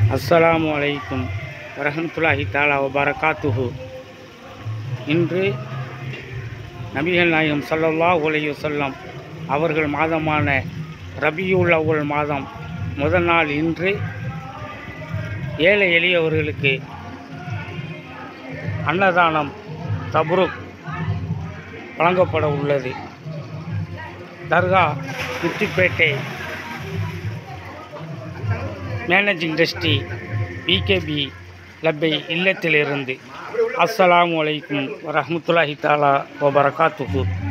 அஸ்ஸலாமு அலைக்கும் வரஹமத்துல்லாஹி தாலா வபரகாத்துஹு இன்று நபிகள் நாயகம் ஸல்லல்லாஹு அலைஹி வஸல்லம் அவர்கள் மாதமான ரபியுல் அவ்வல் மாதம் முதல் நாள் இன்று ஏழை எளியவர்களுக்கு அன்னதானம் தப்ருக் வழங்கப்பட உள்ளது தர்கா Muthupettai managing trustee PKP Labbai இல்லத்திலிருந்து அஸ்ஸலாமு அலைக்கும் வரஹ்மத்துல்லாஹி தாலா வபரகாத்துஹு